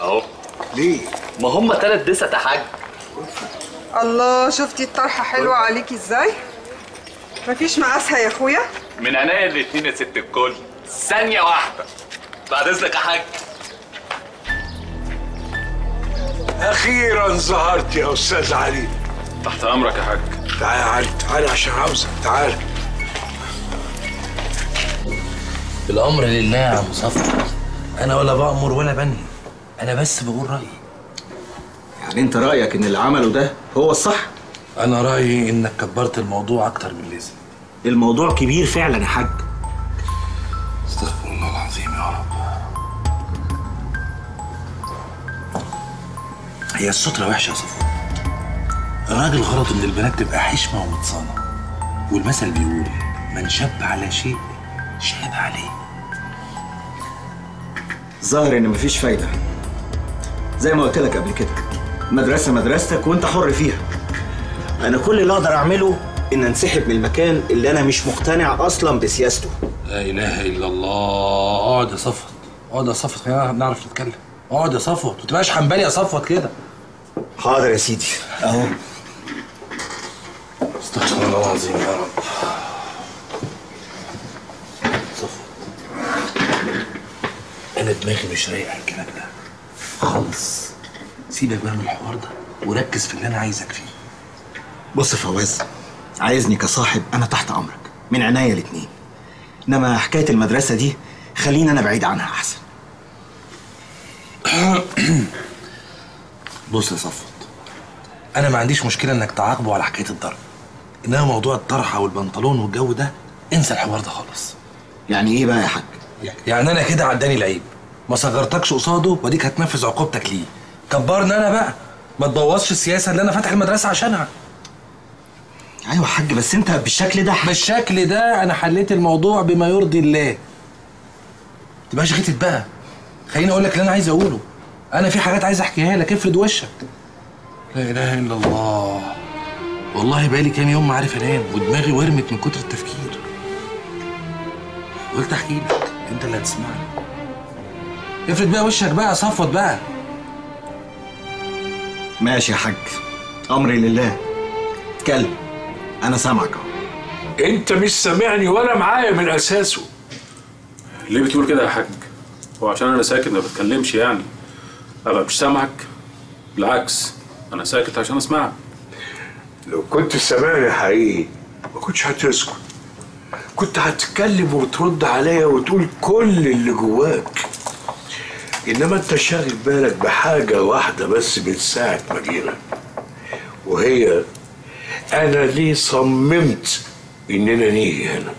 اهو ليه؟ ما هم تلات دسات يا حاج الله شفتي الطرحة حلوة عليكي ازاي؟ مفيش مقاسها يا اخويا؟ من عينيا الاتنين يا ست الكل ثانية واحدة بعد اذنك يا حاج اخيرا ظهرت يا استاذ علي تحت امرك يا حاج تعالى يا علي تعالى عشان عاوزك تعالى الامر لله يا عم صفر انا ولا بامر ولا بنهي انا بس بقول رايي يعني انت رايك ان اللي عمله ده هو الصح انا رايي انك كبرت الموضوع اكتر من اللازم الموضوع كبير فعلا يا حاج استغفر الله العظيم يا رب هي السترة وحشة يا صفوان الراجل غرضه ان البنات تبقى حشمة ومتصانة والمثل بيقول من شب على شيء شهد عليه ظاهر ان مفيش فايده زي ما قلت لك قبل كده مدرسه مدرستك وانت حر فيها انا كل اللي اقدر اعمله ان انسحب من المكان اللي انا مش مقتنع اصلا بسياسته لا اله الا الله اقعد يا صفوت اقعد يا صفوت خلينا نعرف نتكلم اقعد يا صفوت ما تبقاش حنبلي يا صفوت كده حاضر يا سيدي اهو استغفر الله العظيم يا رب صفوت انا دماغي مش رايقه على الكلام ده خالص سيبك بقى من الحوار ده وركز في اللي انا عايزك فيه بص يا فواز عايزني كصاحب انا تحت امرك من عناية الاتنين انما حكايه المدرسه دي خليني انا بعيد عنها احسن بص يا صفوت انا ما عنديش مشكله انك تعاقبه على حكايه الضرب انما موضوع الطرحه والبنطلون والجو ده انسى الحوار ده خالص يعني ايه بقى يا حاج يعني انا كده عداني العيب ما صغرتكش قصاده واديك هتنفذ عقوبتك ليه كبرني انا بقى ما تبوظش السياسه اللي انا فاتح المدرسه عشانها ايوه يا حاج بس انت بالشكل ده بالشكل ده انا حليت الموضوع بما يرضي الله تبقاش غتت بقى خليني اقول لك اللي انا عايز اقوله انا في حاجات عايز احكيها لك افرد وشك لا اله الا الله والله بقالي كام يوم ما عارف انام ودماغي ورمت من كتر التفكير قلت احكي لك انت اللي هتسمعني افرد بقى وشك بقى صفوت بقى ماشي يا حاج امري لله اتكلم انا سامعك اهو انت مش سامعني ولا معايا من اساسه ليه بتقول كده يا حاج؟ هو عشان انا ساكت ما بتكلمش يعني ابقى مش سامعك؟ بالعكس انا ساكت عشان اسمعك لو كنت سامعني حقيقي ما كنتش هتسكت كنت هتتكلم وترد عليا وتقول كل اللي جواك انما انت شاغل بالك بحاجه واحده بس من ساعه ما جينا وهي انا ليه صممت اننا نيجي هنا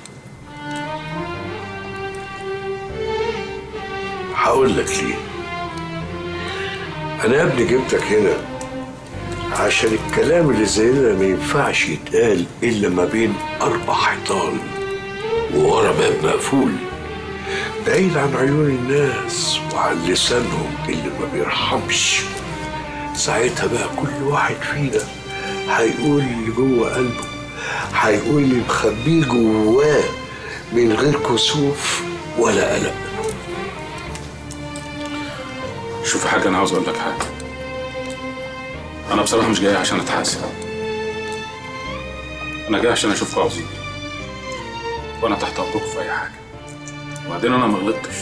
هقول لك ليه انا يا ابني جبتك هنا عشان الكلام اللي زينا ما ينفعش يتقال الا ما بين اربع حيطان وورا باب مقفول بعيد عن عيون الناس وعن لسانهم اللي ما بيرحمش ساعتها بقى كل واحد فينا هيقول اللي جوه قلبه هيقول اللي مخبيه جواه من غير كسوف ولا قلق شوف يا حاج انا عاوز اقول لك حاجه انا بصراحه مش جاي عشان اتحاسب انا جاي عشان اشوفكم عاوزين وانا تحت امركم في اي حاجه وبعدين انا ما غلطتش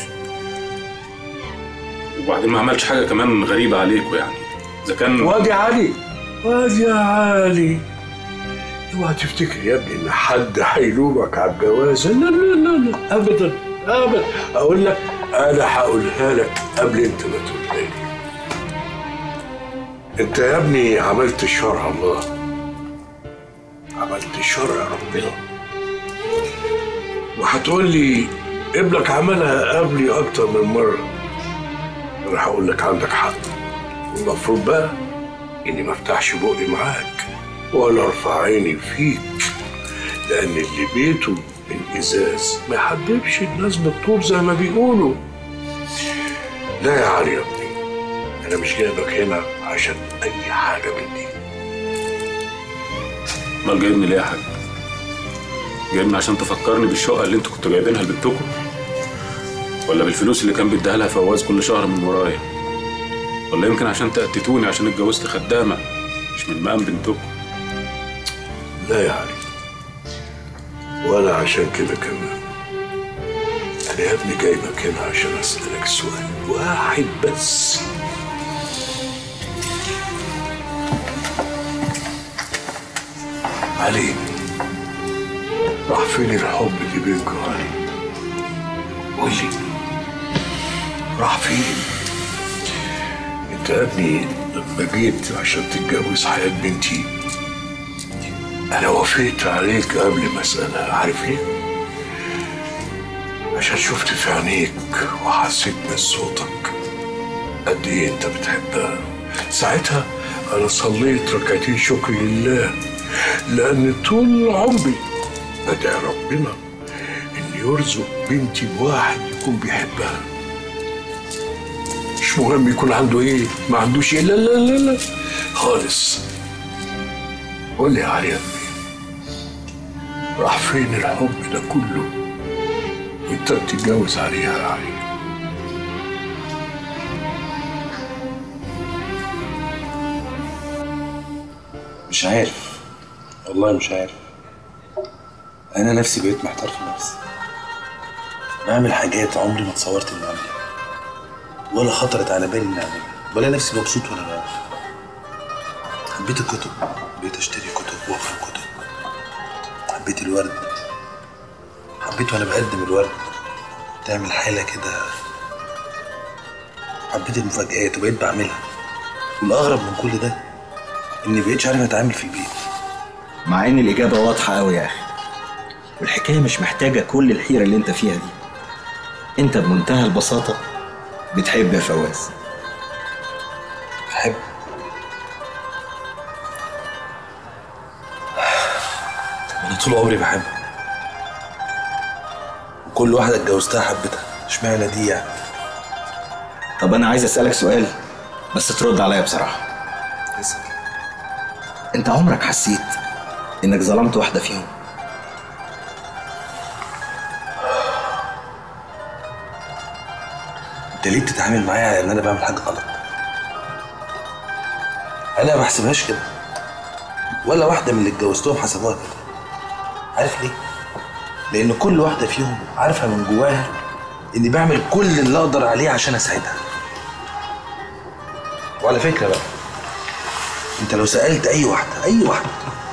وبعدين ما عملتش حاجه كمان غريبه عليكم يعني اذا كان وادي علي وادي يا علي اوعى تفتكر يا ابني ان حد هيلومك على الجوازه لا لا لا لا ابدا ابدا اقول لك انا هقولها لك قبل انت ما تقولها لي انت يا ابني عملت شرع الله عملت شرع ربنا وهتقول لي ابنك عملها قبلي اكتر من مره انا هقول لك عندك حق المفروض بقى اني ما افتحش بقي معاك ولا ارفع عيني فيك لان اللي بيته من ازاز ما يحببش الناس بالطوب زي ما بيقولوا لا يا علي يا ابني انا مش جايبك هنا عشان اي حاجه من دي امال جايبني ليه يا حاج؟ جايبني عشان تفكرني بالشقه اللي انتوا كنتوا جايبينها لبنتكم؟ ولا بالفلوس اللي كان بيديها لها فواز كل شهر من ورايا؟ ولا يمكن عشان تأتتوني عشان اتجوزت خدامة مش من مقام بنتكم لا يا علي ولا عشان كده كمان انا يا ابني جايبك هنا عشان اسالك سؤال واحد بس علي راح فين الحب اللي بينكم يا علي قول لي راح فين انت يا ابني لما جيت عشان تتجوز حياة بنتي انا وافقت عليك قبل ما اسالها عارف ليه عشان شفت في عينيك وحسيت من صوتك قد ايه انت بتحبها ساعتها انا صليت ركعتين شكر لله لان طول عمري بدعي ربنا ان يرزق بنتي بواحد يكون بيحبها مش مهم يكون عنده ايه ما عندوش ايه لا لا لا لا خالص قول لي يا علي يا ابني راح فين الحب ده كله وانت بتتجوز عليها يا علي مش عارف والله مش عارف انا نفسي بقيت محتار في نفسي بعمل حاجات عمري ما تصورت اني اعملها ولا خطرت على بالي اني اعملها بلاقي نفسي مبسوط وانا بعمل حبيت الكتب بقيت اشتري كتب واقرا كتب حبيت الورد حبيت وانا بقدم الورد تعمل حالة كده حبيت المفاجآت وبقيت بعملها والأغرب من كل ده إني بقيتش عارف أتعامل في البيت مع ان الاجابه واضحه قوي يا اخي والحكايه مش محتاجه كل الحيره اللي انت فيها دي انت بمنتهى البساطه بتحب يا فواز بحب أنا طول عمري بحب وكل واحدة اتجوزتها حبيتها اشمعنى دي يعني طب انا عايز اسالك سؤال بس ترد عليا بصراحه اسأل انت عمرك حسيت انك ظلمت واحده فيهم انت ليه بتتعامل معايا على ان انا بعمل حاجه غلط انا ما بحسبهاش كده ولا واحده من اللي اتجوزتهم حسبوها كده عارف ليه لان كل واحده فيهم عارفه من جواها اني بعمل كل اللي اقدر عليه عشان اساعدها وعلى فكره بقى انت لو سالت اي واحده اي واحده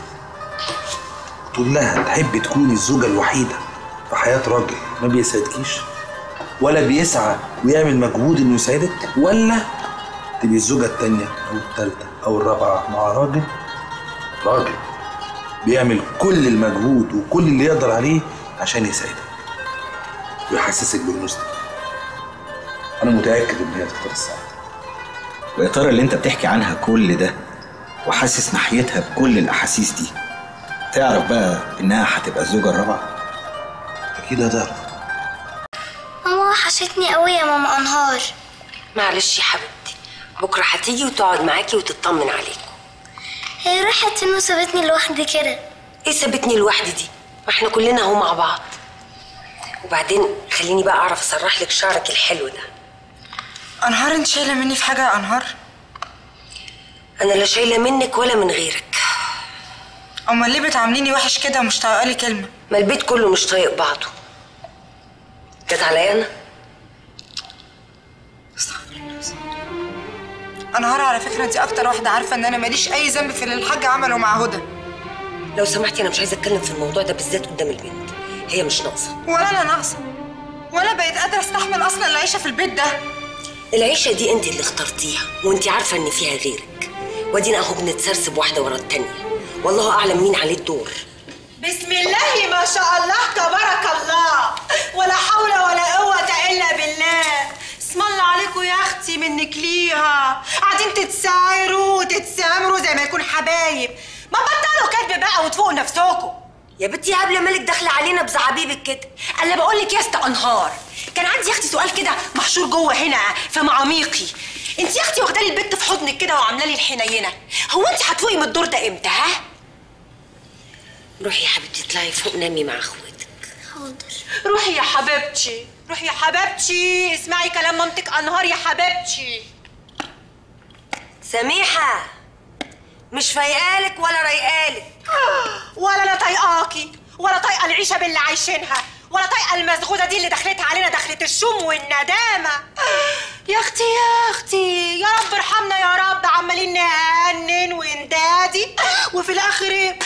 تقول لها تحبي تكوني الزوجه الوحيده في حياه راجل ما بيسعدكيش ولا بيسعى ويعمل مجهود انه يساعدك ولا تبقي الزوجه الثانيه او الثالثه او الرابعه مع راجل راجل بيعمل كل المجهود وكل اللي يقدر عليه عشان يساعدك ويحسسك بالنصر انا متاكد ان هي تختار السعاده ويا ترى اللي انت بتحكي عنها كل ده وحاسس ناحيتها بكل الاحاسيس دي تعرف بقى انها هتبقى الزوجه الرابعه اكيد هتعرف ماما وحشتني قوي يا ماما انهار معلش يا حبيبتي بكره هتيجي وتقعد معاكي وتطمن عليكم هي راحت فين وسابتني لوحدي كده ايه سابتني لوحدي دي ما احنا كلنا اهو مع بعض وبعدين خليني بقى اعرف اسرح لك شعرك الحلو ده انهار انت شايله مني في حاجه يا انهار انا لا شايله منك ولا من غيرك امال ليه بتعامليني وحش كده ومش طايقه لي كلمه ما البيت كله مش طايق بعضه جت عليا انا انهار على فكره انت اكتر واحده عارفه ان انا ماليش اي ذنب في اللي الحاج عمله مع هدى لو سمحتي انا مش عايزه اتكلم في الموضوع ده بالذات قدام البنت هي مش ناقصه ولا انا ناقصه ولا بقيت قادره استحمل اصلا العيشه في البيت ده العيشه دي انت اللي اخترتيها وانت عارفه ان فيها غيرك وادينا اهو بنتسرسب واحده ورا التانيه والله اعلم مين عليه الدور بسم الله ما شاء الله تبارك الله ولا حول ولا قوة إلا بالله اسم الله عليكم يا أختي منك ليها قاعدين تتسايروا وتتسامروا زي ما يكون حبايب ما بطلوا كدب بقى وتفوقوا نفسكم يا بنتي يا قبل مالك داخله علينا بزعابيبك كده انا بقول لك يا استا انهار كان عندي يا اختي سؤال كده محشور جوه هنا في معاميقي انت يا اختي واخده لي البت في حضنك كده وعامله لي الحنينه هو انت هتفوقي من الدور ده امتى ها روحي يا حبيبتي اطلعي فوق نامي مع اخواتك حاضر روحي يا حبيبتي روحي يا حبيبتي اسمعي كلام مامتك انهار يا حبيبتي سميحة مش فايقالك ولا رايقالك ولا انا طايقاكي ولا طايقه العيشه باللي عايشينها ولا طايقه المسغوده دي اللي دخلتها علينا دخلت الشوم والندامه يا اختي يا اختي يا رب ارحمنا يا رب عمالين نهنن وندادي وفي الاخر ايه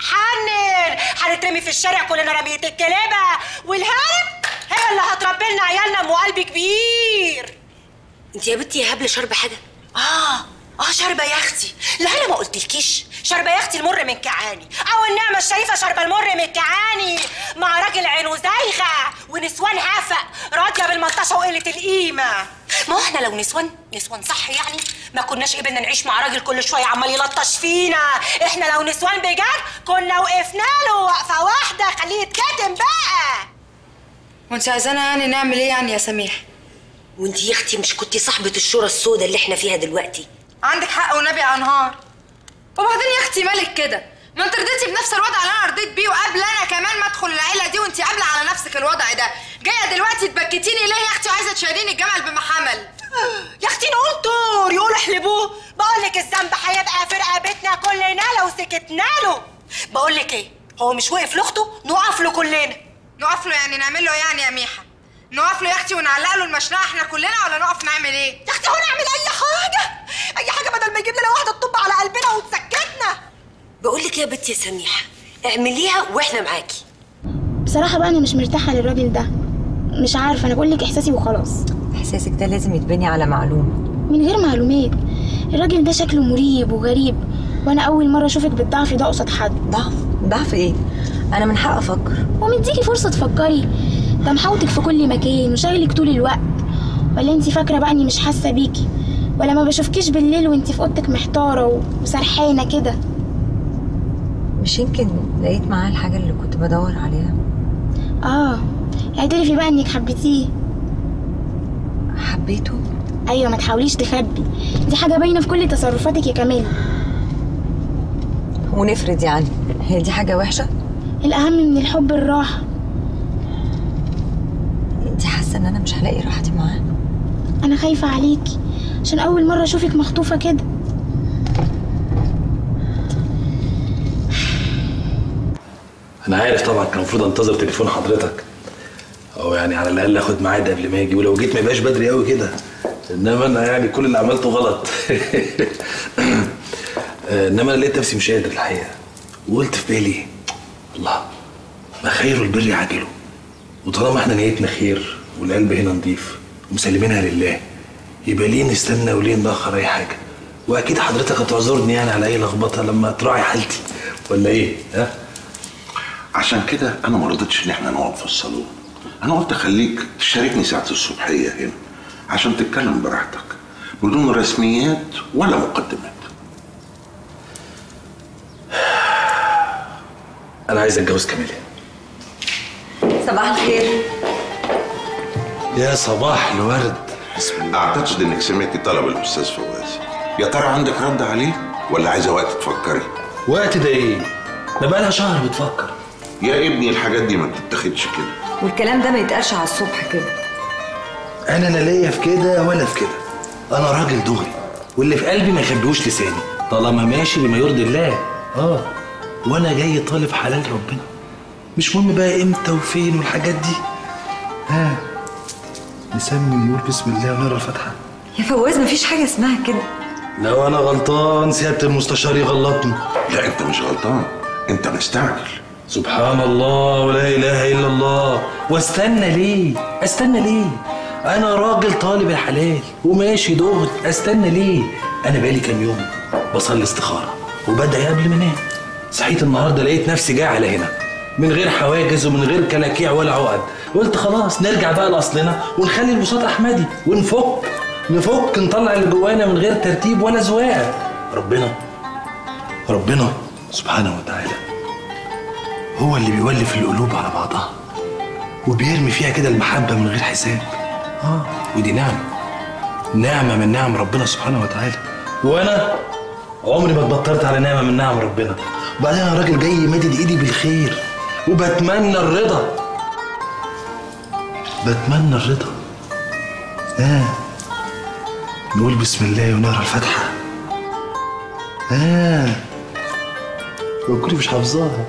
حنن هنترمي في الشارع كلنا رمية الكلابة والهرم هي اللي هتربي لنا عيالنا ام قلب كبير انت يا بنتي يا هبله شاربه حاجه اه اه شاربه يا اختي لا انا ما قلتلكيش شاربه يا اختي المر من كعاني او النعمه الشريفه شاربه المر من كعاني مع راجل عينه زايغه ونسوان هفق راضيه بالمنطشه وقله القيمه ما هو احنا لو نسوان نسوان صح يعني ما كناش قبلنا نعيش مع راجل كل شويه عمال يلطش فينا احنا لو نسوان بجد كنا وقفنا له وقفه واحده خليه يتكتم بقى وانت عايزانا يعني نعمل ايه يعني يا سميح وانت يا اختي مش كنتي صاحبه الشورى السوداء اللي احنا فيها دلوقتي عندك حق والنبي يا انهار وبعدين يا اختي مالك كده ما انت رضيتي بنفس الوضع اللي انا رضيت بيه وقبل انا كمان ما ادخل العيله دي وانت قابله على نفسك الوضع ده جايه دلوقتي تبكتيني ليه يا اختي وعايزه تشيليني الجمل بما حمل يا اختي نقول طور يقولوا احلبوه بقول لك الذنب هيبقى في رقبتنا كلنا لو سكتنا له بقول لك ايه هو مش وقف لاخته نقف له كلنا نقف له يعني نعمل له يعني يا ميحه نقف له يا اختي ونعلق له المشنقه احنا كلنا ولا نقف نعمل ايه يا اختي هو نعمل اي حاجه اي حاجه بدل ما يجيب لنا واحده تطب على قلبنا وتسكتنا بقول لك يا بنتي يا سميحه اعمليها واحنا معاكي بصراحة بقى أنا مش مرتاحة للراجل ده مش عارفة أنا بقول لك إحساسي وخلاص احساسك ده لازم يتبني على معلومه من غير معلومات الراجل ده شكله مريب وغريب وأنا أول مرة أشوفك بالضعف ده قصاد حد ضعف ضعف إيه أنا من حق أفكر ومديكي فرصة تفكري ده محاوطك في كل مكان وشاغلك طول الوقت ولا انتي فاكرة بقى إني مش حاسة بيكي ولا ما بشوفكيش بالليل وانتي في أوضتك محتارة و- وسرحانة كده مش يمكن لقيت معاه الحاجه اللي كنت بدور عليها آه اعترفي بقى إنك حبيتيه حبيته أيوة ما تحاوليش تخبي دي حاجة باينة في كل تصرفاتك يا كمال ونفرض يعني هي دي حاجه وحشه الأهم من الحب الراحة انت حاسه ان انا مش هلاقي راحتي معاه أنا خايفة عليكي عشان أول مرة أشوفك مخطوفة كده انا عارف طبعا كان المفروض انتظر تليفون حضرتك او يعني على الاقل اخد ميعاد قبل ما يجي ولو جيت ما يبقاش بدري قوي كده انما انا يعني كل اللي عملته غلط آه، انما انا لقيت نفسي مش قادر الحقيقه وقلت في بالي الله ما خير البر عاجله وطالما احنا نيتنا خير والقلب هنا نضيف ومسلمينها لله يبقى ليه نستنى وليه نأخر اي حاجه واكيد حضرتك هتعذرني يعني على اي لخبطه لما تراعي حالتي ولا ايه ها عشان كده انا ما رضيتش ان احنا نقعد في الصالون انا قلت اخليك تشاركني ساعه الصبحيه هنا عشان تتكلم براحتك بدون رسميات ولا مقدمات انا عايز اتجوز كاميليا صباح الخير يا صباح الورد اعتقد انك سمعتي طلب الاستاذ فواز يا ترى عندك رد عليه ولا عايزه وقت تفكري وقت ده ايه ده بقى لها شهر بتفكر يا ابني الحاجات دي ما بتتاخدش كده والكلام ده ما يتقالش على الصبح كده انا لا ليا في كده ولا في كده انا راجل دغري واللي في قلبي ما يخبيهوش لساني طالما ماشي بما يرضي الله اه وانا جاي طالب حلال ربنا مش مهم بقى امتى وفين والحاجات دي ها نسمي نقول بسم الله ونقرا الفاتحه يا فواز مفيش حاجه اسمها كده لو انا غلطان سياده المستشار يغلطني لا انت مش غلطان انت مستعجل سبحان الله ولا اله الا الله واستنى ليه استنى ليه انا راجل طالب الحلال وماشي دغري استنى ليه انا بقالي كام يوم بصلي استخاره وبدعي قبل ما انام صحيت النهارده لقيت نفسي جاي على هنا من غير حواجز ومن غير كلاكيع ولا عقد قلت خلاص نرجع بقى لاصلنا ونخلي البساط احمدي ونفك نفك نطلع اللي جوانا من غير ترتيب ولا زواق ربنا ربنا سبحانه وتعالى هو اللي بيولف القلوب على بعضها وبيرمي فيها كده المحبة من غير حساب اه ودي نعمة نعمة من نعم ربنا سبحانه وتعالى وانا عمري ما اتبطرت على نعمة من نعم ربنا وبعدين انا راجل جاي مادد ايدي بالخير وبتمنى الرضا بتمنى الرضا اه نقول بسم الله ونقرا الفاتحة اه وكلي مش حافظاها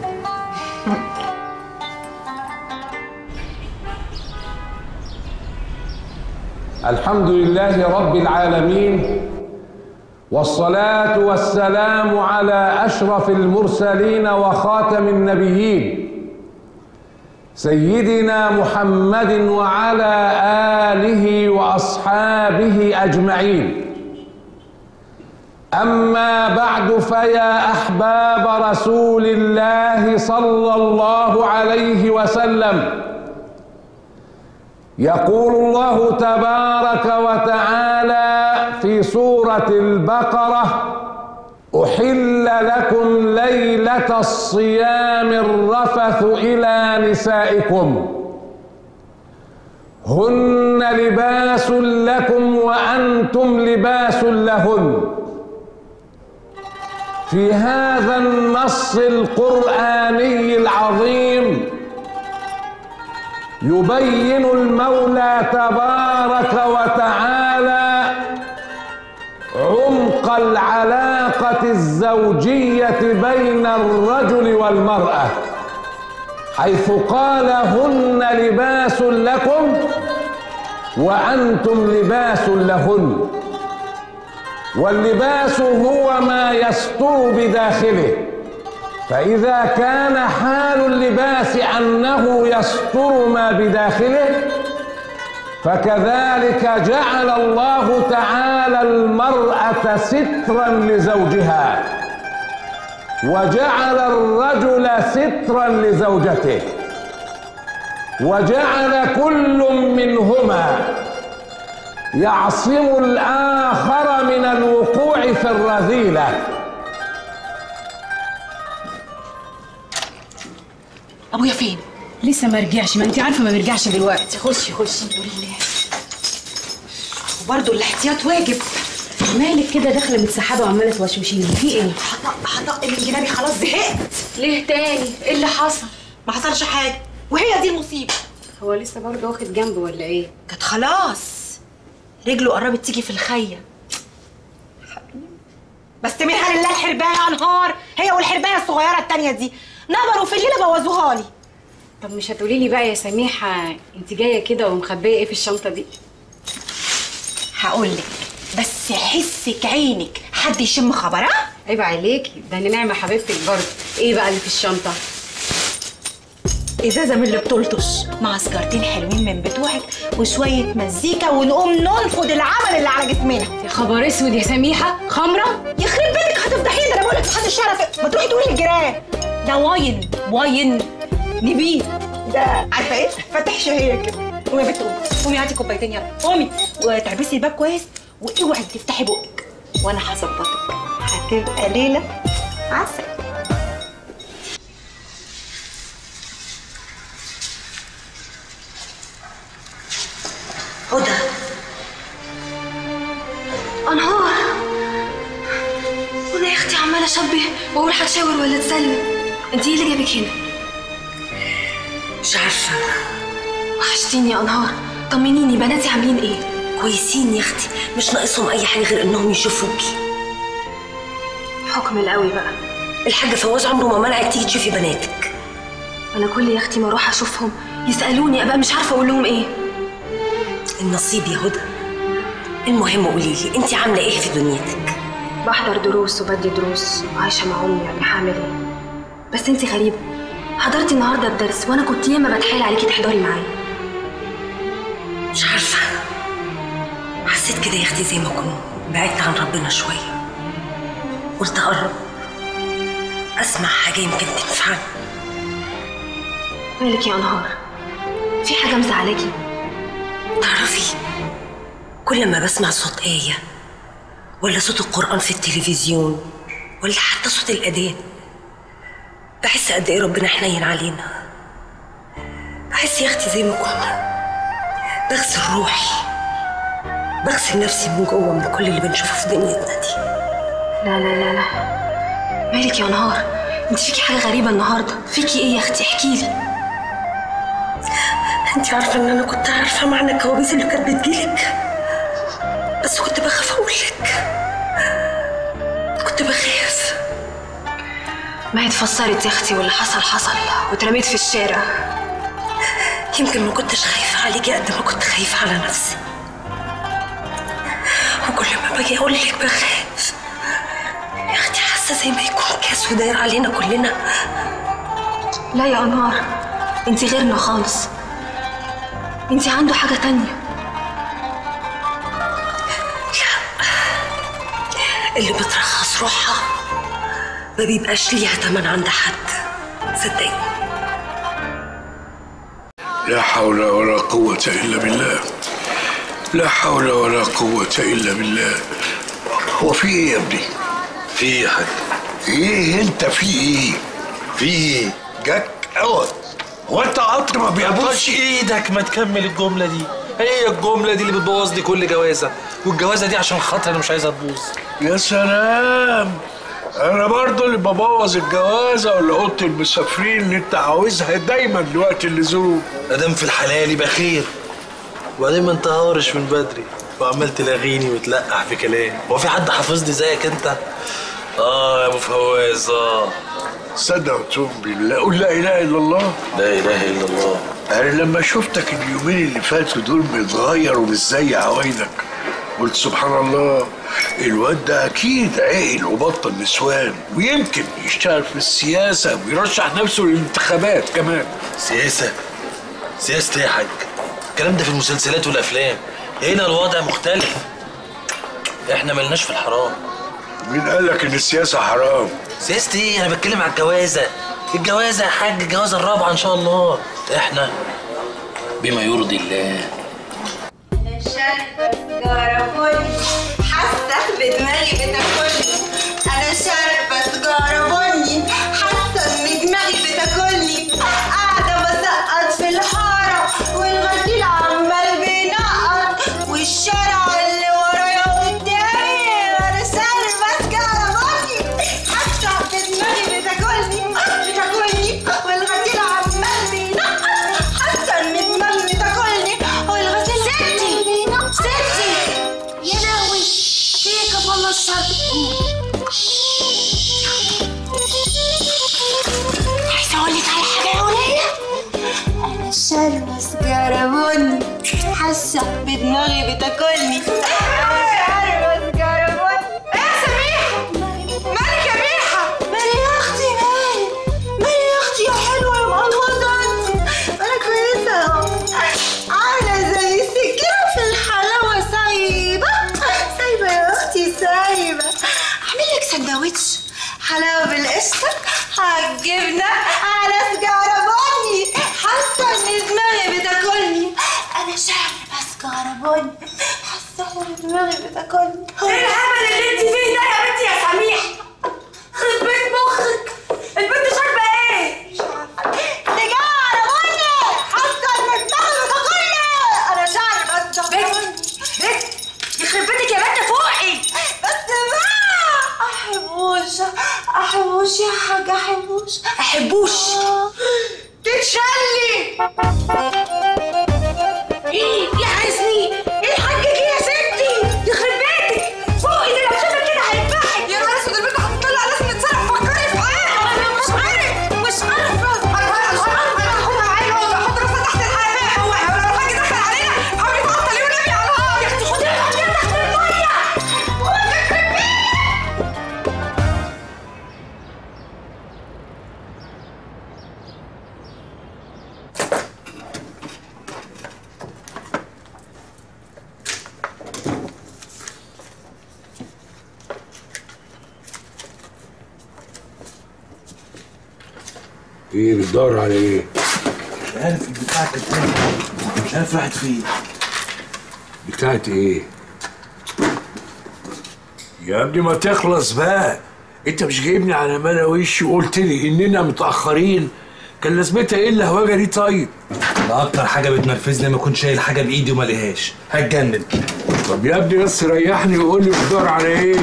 الحمد لله رب العالمين والصلاة والسلام على أشرف المرسلين وخاتم النبيين سيدنا محمد وعلى آله وأصحابه أجمعين أما بعد فيا أحباب رسول الله صلى الله عليه وسلم يقول الله تبارك وتعالى في سورة البقرة أحل لكم ليلة الصيام الرفث إلى نسائكم هن لباس لكم وأنتم لباس لهن في هذا النص القرآني العظيم يبين المولى تبارك وتعالى عمق العلاقة الزوجية بين الرجل والمرأة حيث قال هن لباس لكم وأنتم لباس لهن واللباس هو ما يستر بداخله فإذا كان حال اللباس أنه يستر ما بداخله فكذلك جعل الله تعالى المرأة سترا لزوجها وجعل الرجل سترا لزوجته وجعل كل منهما يعصم الآخر من الوقوع في الرذيلة ابويا فين لسه ما رجعش ما انت عارفه ما بيرجعش دلوقتي خشي خشي وبرضه الاحتياط واجب مالك كده داخله متسحبه وعماله توشوشيني في ايه هطق هطق من جنابي خلاص زهقت ليه تاني ايه اللي حصل ما حصلش حاجه وهي دي المصيبه هو لسه برضه واخد جنبه ولا ايه كانت خلاص رجله قربت تيجي في الخيه بس من حال الله الحربايه انهار هي والحربايه الصغيره التانيه دي نبروا في الليله بوظوها لي طب مش هتقولي لي بقى يا سميحه انت جايه كده ومخبيه ايه في الشنطه دي هقول لك بس حسك عينك حد يشم خبر ها عيب عليكي ده انا نعمه حبيبتك برضه ايه بقى اللي في الشنطه ازازه من اللي بتلطش مع سكرتين حلوين من بتوعك وشويه مزيكا ونقوم ننفض العمل اللي على جسمنا يا خبر اسود يا سميحه خمره يخرب بيتك هتفضحيني ده انا بقول لك محدش يعرف ما تروحي تقولي للجيران ده واين واين نبيل ده عارفه ايه فاتح شهيه كده قومي يا بنت قومي قومي هاتي كوبايتين يلا قومي وتعبسي الباب كويس واوعي تفتحي بقك وانا هظبطك هتبقى ليله عسل هدى انهار وانا يا اختي عماله اشبه واقول هتشاور ولا تسلم انت ايه اللي جابك هنا مش عارفه وحشتيني يا انهار طمنيني بناتي عاملين ايه كويسين يا اختي مش ناقصهم اي حاجه غير انهم يشوفوكي حكم القوي بقى الحاج فواز عمره ما منعك تيجي تشوفي بناتك انا كل يا اختي ما اروح اشوفهم يسالوني ابقى مش عارفه اقول لهم ايه النصيب يا هدى المهم قولي لي انت عامله ايه في دنيتك بحضر دروس وبدي دروس وعايشه مع امي يعني هعمل ايه بس انت غريبه حضرتي النهارده الدرس وانا كنت ياما بتحايل عليكي تحضري معايا مش عارفه حسيت كده يا اختي زي ما كنت بعدت عن ربنا شويه قلت اقرب اسمع حاجه يمكن تنفعني مالك يا انهار في حاجه مزعلاكي تعرفي كل ما بسمع صوت آية ولا صوت القرآن في التلفزيون ولا حتى صوت الأذان بحس قد إيه ربنا حنين علينا بحس يا أختي زي ما كنا بغسل روحي بغسل نفسي من جوه من كل اللي بنشوفه في دنيتنا دي لا لا لا لا مالك يا نهار انت فيكي حاجه غريبه النهارده فيكي ايه يا اختي احكي لي انت عارفه ان انا كنت عارفه معنى الكوابيس اللي كانت بتجيلك بس كنت بخاف اقول لك كنت بخاف ما هي اتفسرت يا اختي واللي حصل حصل واترميت في الشارع يمكن ما كنتش خايفة عليكي قد ما كنت خايفة على نفسي وكل ما باجي اقول لك بخاف يا اختي حاسة زي ما يكون كاس وداير علينا كلنا لا يا انهار انت غيرنا خالص انت عنده حاجة تانية لا اللي بترخص روحها ما بيبقاش ليها تمن عند حد صدقني لا حول ولا قوة إلا بالله لا حول ولا قوة إلا بالله هو في إيه يا ابني؟ في إيه يا حاج؟ إيه أنت في إيه؟ في إيه؟ جاك أوت هو أنت قطر ما بيقطعش ايدك ما تكمل الجمله دي هي الجمله دي اللي بتبوظ لي كل جوازه والجوازه دي عشان خاطر انا مش عايزها تبوظ يا سلام انا برضو اللي ببوظ الجوازه ولا اوضه المسافرين اللي انت عاوزها دايما لوقت اللزوم ادام في الحلال يبقى خير وبعدين ما انت هارش من بدري وعمال تلاغيني وتلقح في كلام هو في حد حافظني زيك انت اه يا ابو فواز اه صدق وتوب بالله قول لا اله الا الله لا اله الا الله انا لما شفتك اليومين اللي فاتوا دول متغير ومش زي عوايدك قلت سبحان الله الواد ده اكيد عقل وبطل نسوان ويمكن يشتغل في السياسه ويرشح نفسه للانتخابات كمان سياسه سياسه ايه يا حاج الكلام ده في المسلسلات والافلام هنا الوضع مختلف احنا ملناش في الحرام مين قال لك ان السياسه حرام سياسة ايه انا بتكلم على الجوازه الجوازه يا حاج الجوازه الرابعه ان شاء الله احنا بما يرضي الله شاربة سجارة بني حاسة بدماغي بتاكلني أنا شاربة سجارة بني حاسة إن دماغي بتاكلني قاعدة بسقط في الحارة والغسيل عمال بينقط والشارع اللي ورايا قدامي أنا شاربة سجارة بني حاسة بدماغي بتاكلني بتاكلني والغسيل عمال بينقط حاسة إن دماغي بتاكلني والغسيل ستي ستي يا لهوي فيك والله الشر عايزة أقول لك على حاجة يا ولية أنا شاربة سجارة بني حاسة بدماغي بتاكلني شاربة سجارة بني إيه يا سميحة مالك يا ميحة مالي يا أختي مالي مالي يا أختي يا حلوة يا مقلوظة أنت أنا كويسة أهو عاملة زي السكينة في الحلاوة سايبة سايبة يا أختي سايبة أعمل لك سندوتش حلاوة بالقشطة على الجبنة على سجارة بني حاسة إن دماغي بتاكلني أنا شاربة سجارة بني حاسة إن دماغي بتاكلني إيه الهبل اللي أنت فيه ده يا بنتي يا سميح خرب بيت مخك البنت شاربة إيه؟ سجارة بني حاسة إن دماغي بتاكلني أنا شاربة سجارة بني بنت يخرب بيتك يا بنت فوقي بس بقى احبوش احبوش يا حاج احبوش احبوش تتشلي يا حسني ايه الحاجة دي يا ستي يخرب بيتك فوقي ده لو شافك كده هيذبحك يا نهار اسود البنت هتطلع لازم نتصرف فكري في حاجة انا مش عارف مش عارفة هو عيل هو بحط راسها تحت الحنفية هو لو الحاج دخل علينا حاولي تعطلي ونبي على النهار يا اختي خدي الحاجة تحت المية هو يخرب بيتك ايه بتدور على ايه؟ مش عارف البتاع كانت فين مش عارف راحت فين بتاعت ايه؟ يا ابني ما تخلص بقى انت مش جايبني على ملا وشي وقلت لي اننا متاخرين كان لازمتها ايه الهواجه دي طيب؟ ده اكتر حاجه بتنرفزني لما اكون شايل حاجه بايدي وما لقيهاش هتجنن طب يا ابني بس ريحني وقول لي بتدور على ايه؟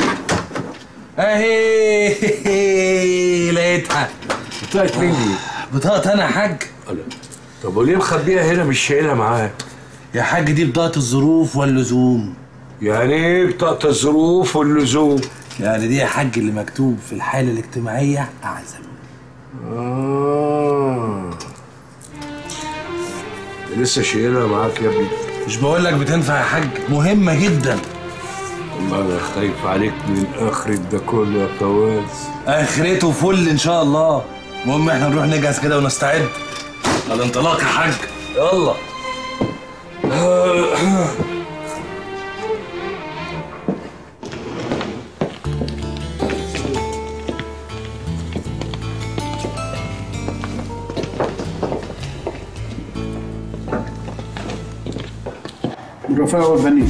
اهي لقيتها بتاعت مين دي؟ بطاقة انا يا حاج طب وليه مخبيها هنا مش شايلها معاك؟ يا حاج دي بطاقة الظروف واللزوم يعني ايه بطاقة الظروف واللزوم؟ يعني دي يا حاج اللي مكتوب في الحالة الاجتماعية أعزل آه. لسه شايلها معاك يا ابني مش بقول لك بتنفع يا حاج مهمه جدا والله انا خايف عليك من اخرة ده كله يا فواز اخرته فل ان شاء الله المهم احنا نروح نجهز كده ونستعد على الانطلاق يا حاج يلا الرفاع والبنين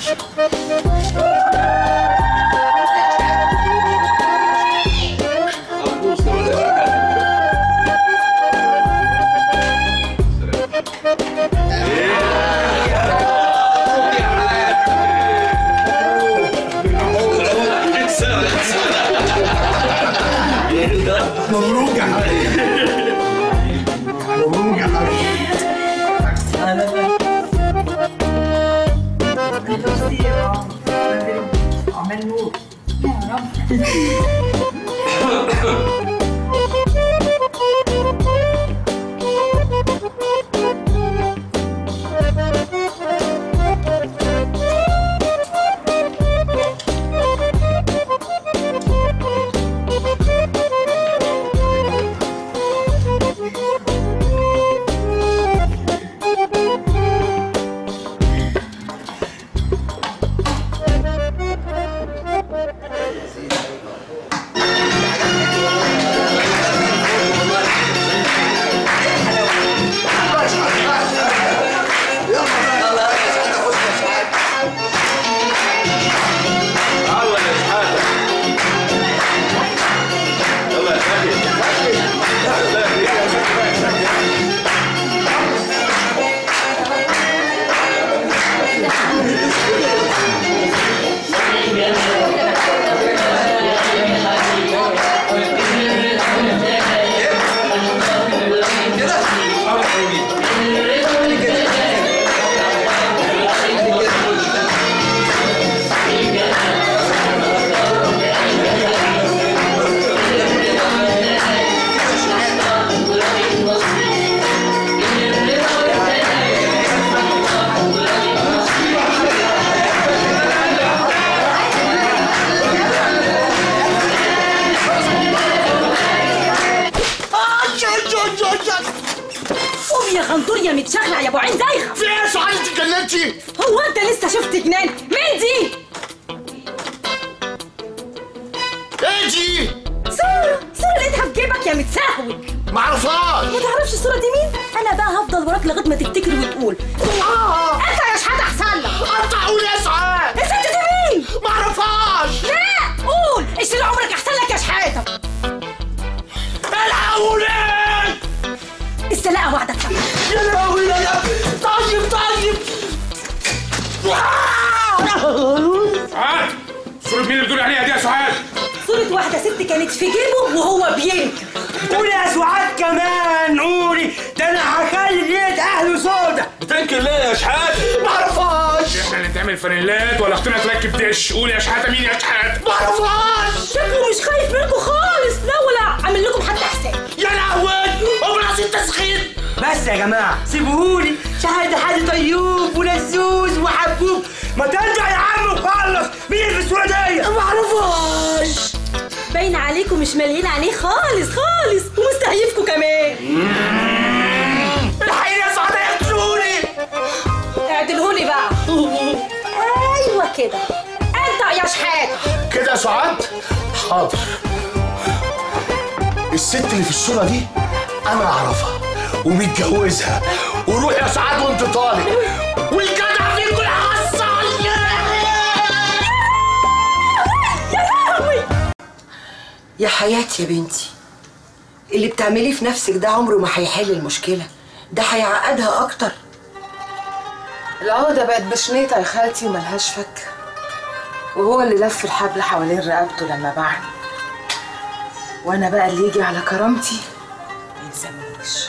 مبروك يا حبيبي مبروك يا حبيبي عمل نور قوم يا غندور يا متشخلع يا ابو عين دايخه في ايه يا سعاد انت اتجننتي؟ هو انت لسه شفت جنان مين دي ايه دي؟ صورة صورة لقيتها في جيبك يا متسهوي معرفهاش ما تعرفش الصورة دي مين؟ أنا بقى هفضل وراك لغاية ما تفتكر وتقول آه. أنت يا شحات أحسن لك قطع قول يا سعاد الست دي مين؟ معرفهاش لا قول اشتري عمرك أحسن لك يا شحاتة الحقوني السلاقة وعدك كمان يا لهوي يا لهوي طيب طيب سعاد صورة مين اللي بتقولي عليها دي يا سعاد؟ صورة واحدة ست كانت في جيبه وهو بينكر قولي يا سعاد كمان قولي ده انا هخلي ليلة اهله سودا بتنكر ليه يا شحات؟ معرفهاش احنا اللي نتعمل فانيلات ولا اختنا تركب دش قول يا شحاتة مين يا شحات؟ معرفهاش شكله مش خايف منكم خالص لا ولا عامل لكم حتى حساب يا لهوي هو ناقصين تسخين بس يا جماعة سيبوهولي شهادة حد طيوب ولزوز وحبوب ما ترجع يا عم وخلص مين اللي في الصورة دي؟ معرفهاش باين عليكم مش مالين عليه خالص خالص ومستهيفكم كمان الحقيقة يا سعادة يقتلوني اعدلهولي بقى ايوه كده انت يا شحاته كده يا سعاد حاضر الست اللي في الصورة دي أنا أعرفها ومتجوزها وروح يا سعاد وأنت طالق والجدع فيكم العصا يا حياتي يا بنتي اللي بتعمليه في نفسك ده عمره ما هيحل المشكلة ده هيعقدها أكتر العقدة بقت بشنيطة يا خالتي وملهاش فك وهو اللي لف الحبل حوالين رقبته لما باعني وانا بقى اللي يجي على كرامتي ما يلزمنيش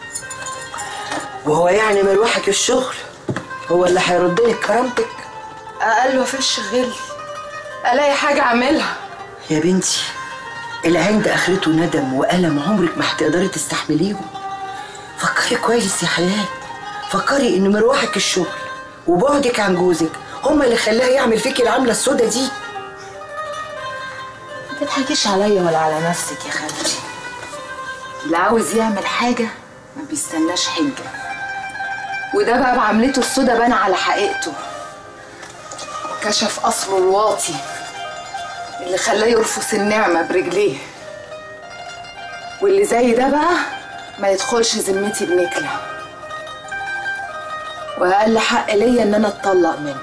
وهو يعني مروحك الشغل هو اللي هيرد لك كرامتك اقل وفش غل الاقي حاجة اعملها يا بنتي العند اخرته ندم والم عمرك ما هتقدري تستحمليهم فكري كويس يا حياه فكري ان مروحك الشغل وبعدك عن جوزك هما اللي خلاه يعمل فيكي العمله السودا دي ما تضحكيش عليا ولا على نفسك يا خالتي اللي عاوز يعمل حاجة ما بيستناش حجة وده بقى بعملته السودا بان على حقيقته كشف أصله الواطي اللي خلاه يرفض النعمة برجليه واللي زي ده بقى ما يدخلش ذمتي بنكلة وأقل حق ليا إن أنا أتطلق منه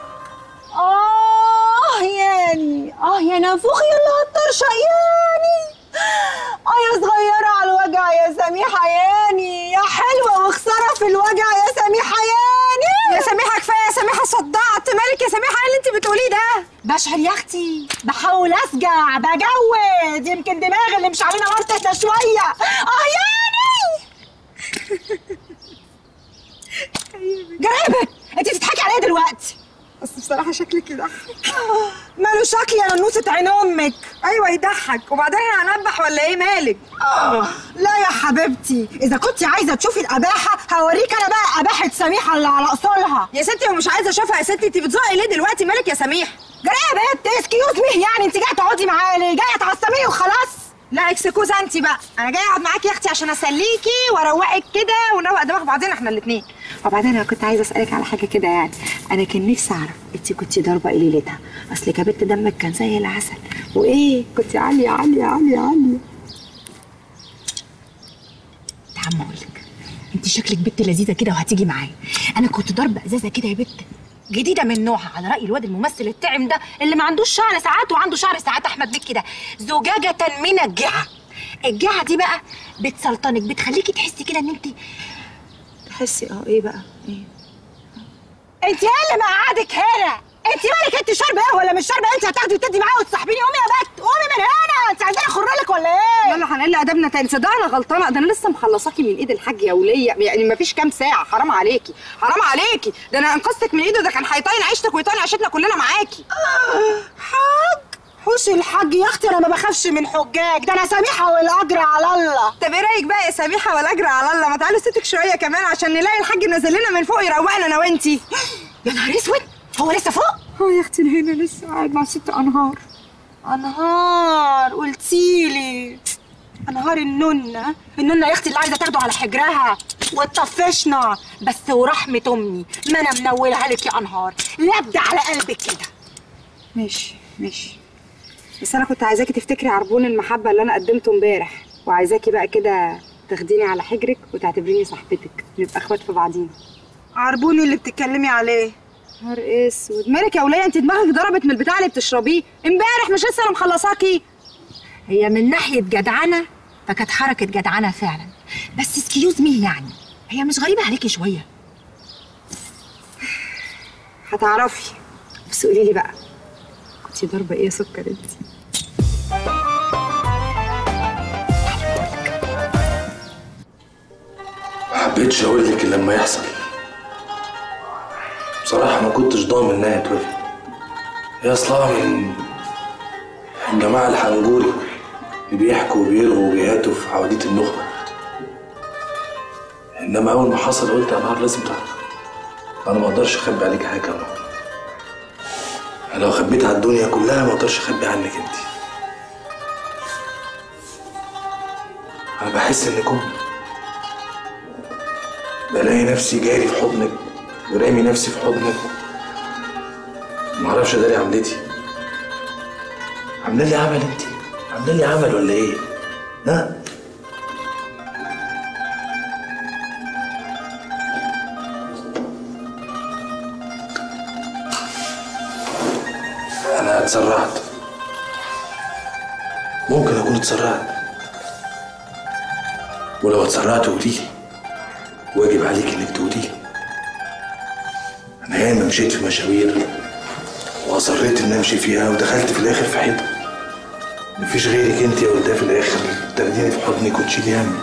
اه ياني اه يا نافوخ يا اللي هتطرشق ياني اه يا صغيرة على الوجع يا سميحة ياني يا حلوة وخسارة في الوجع يا سميحة ياني يا سميحة كفاية يا سميحة صدعت مالك يا سميحة ايه اللي انت بتقوليه ده بشعر يا اختي بحاول اسجع بجود يمكن دماغي اللي مش عاملة ورطة شوية اه ياني جرابك انت بتضحكي عليا دلوقتي بس بصراحه شكلك يضحك ماله شكلي انا نوسة عين امك ايوه يضحك وبعدين انا هنبح ولا ايه مالك آه لا يا حبيبتي اذا كنت عايزه تشوفي الاباحه هوريك انا بقى اباحه سميحه اللي على اصولها يا ستي ومش عايزه اشوفها يا ستي انت بتزقي ليه دلوقتي مالك يا سميح جري يا بنت اسكيوز مي يعني انت جايه تقعدي معايا ليه جايه تعصبيني وخلاص لا اكسكوزا انت بقى انا جايه اقعد معاكي يا اختي عشان اسليكي واروقك كده ونروق دماغ بعضنا احنا الاثنين وبعدين انا كنت عايزه اسالك على حاجه كده يعني انا كان نفسي اعرف انت كنت ضاربه ايه ليلتها اصل يا بنت دمك كان زي العسل وايه كنت عاليه عاليه عاليه عاليه تعم اقول لك انت شكلك بنت لذيذه كده وهتيجي معايا انا كنت ضاربه ازازه كده يا بنت جديده من نوعها على راي الواد الممثل الطعم ده اللي ما عندوش شعر ساعات وعنده شعر ساعات احمد بيك كده زجاجه من الجعه الجعه دي بقى بتسلطنك بتخليكي تحسي كده ان انت تحسي اه ايه بقى ايه انت ايه اللي مقعدك هنا انت مالك انت شاربه ايه ولا مش شاربه انت هتاخدي وتدي معايا وتصاحبيني قومي يا بت قومي من هنا انت عايزاني اخرلك ولا ايه يلا هنقل ادبنا تاني صدق انا غلطانه ده انا لسه مخلصاكي من ايد الحاج يا وليه يعني ما فيش كام ساعه حرام عليكي حرام عليكي ده انا انقذتك من ايده ده كان هيطين عيشتك ويطين عيشتنا كلنا معاكي حاج حوش الحاج يا اختي انا ما بخافش من حجاج ده انا سميحه والاجر على الله طب ايه رايك بقى يا سميحه والاجر على الله ما تعالوا ستك شويه كمان عشان نلاقي الحاج نازل لنا من فوق يروقنا انا وانتي يا نهار اسود هو لسه فوق هو يا اختي هنا لسه قاعد مع ست انهار انهار قلتيلي انهار النونه النونه يا اختي اللي عايزه تاخده على حجرها وتطفشنا بس ورحمه امي ما انا منولها لك يا انهار لبد على قلبك كده ماشي ماشي بس انا كنت عايزاكي تفتكري عربون المحبه اللي انا قدمته امبارح وعايزاكي بقى كده تاخديني على حجرك وتعتبريني صاحبتك نبقى اخوات في بعضينا عربوني اللي بتتكلمي عليه نهار اسود مالك يا وليه انت دماغك ضربت من البتاع اللي بتشربيه امبارح مش لسه انا مخلصاكي هي من ناحيه جدعنه فكانت حركه جدعنه فعلا بس سكيوز مي يعني هي مش غريبه عليكي شويه هتعرفي بس قولي لي بقى كنتي ضاربه ايه يا سكر انت ما حبيتش اقول لك إلا لما يحصل بصراحة ما كنتش ضامن انها تولد هي اصلها من الجماعة الحنجوري اللي بيحكوا وبيرغوا وبيهاتوا في حواديت النخبة انما اول ما حصل قلت يا نهار لازم تعرف انا ما اقدرش اخبي عليك حاجة يا ماما. انا لو خبيت على الدنيا كلها ما اقدرش اخبي عنك انت انا بحس انك امي بلاقي نفسي جاري في حضنك ورامي نفسي في حضنك معرفش اداري عملتي عامله لي عمل انت عامله لي عمل ولا ايه ها انا اتسرعت ممكن اكون اتسرعت ولو اتسرعت قوليلي واجب عليك انك تقوليلي انا ياما مشيت في مشاوير واصريت ان امشي فيها ودخلت في الاخر في حيطه مفيش غيرك انت يا ولدها في الاخر تاخديني في حضنك وتشيلي همي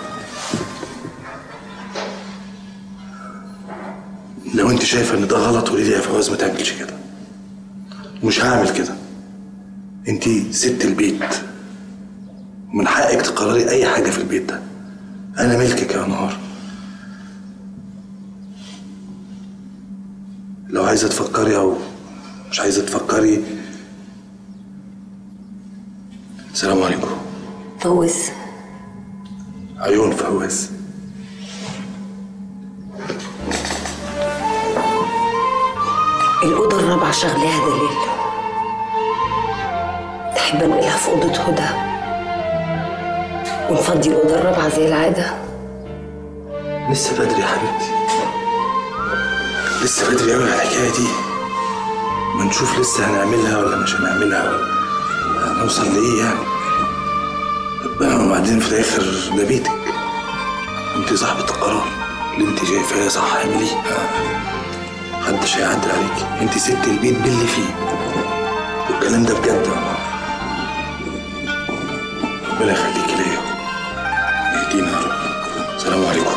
لو انت شايفه ان ده غلط قولي لي يا فواز ما تعملش كده ومش هعمل كده انت ست البيت من حقك تقرري اي حاجه في البيت ده انا ملكك يا نهار لو عايزه تفكري او مش عايزه تفكري السلام عليكم فوز عيون فواز الأوضة الرابعة شغلاها دليل تحب أنقلها في أوضة هدى ونفضي الأوضة الرابعة زي العادة لسه بدري يا حبيبتي لسه بدري قوي على الحكايه دي ما نشوف لسه هنعملها ولا مش هنعملها هنوصل لايه يعني وبعدين في الاخر ده بيتك انت صاحبة القرار اللي انت شايفاه صح اعمليه محدش هيعدل عليك انت ست البيت باللي فيه والكلام ده بجد يا عمر ربنا يخليكي ليا يهدينا يا رب سلام عليكم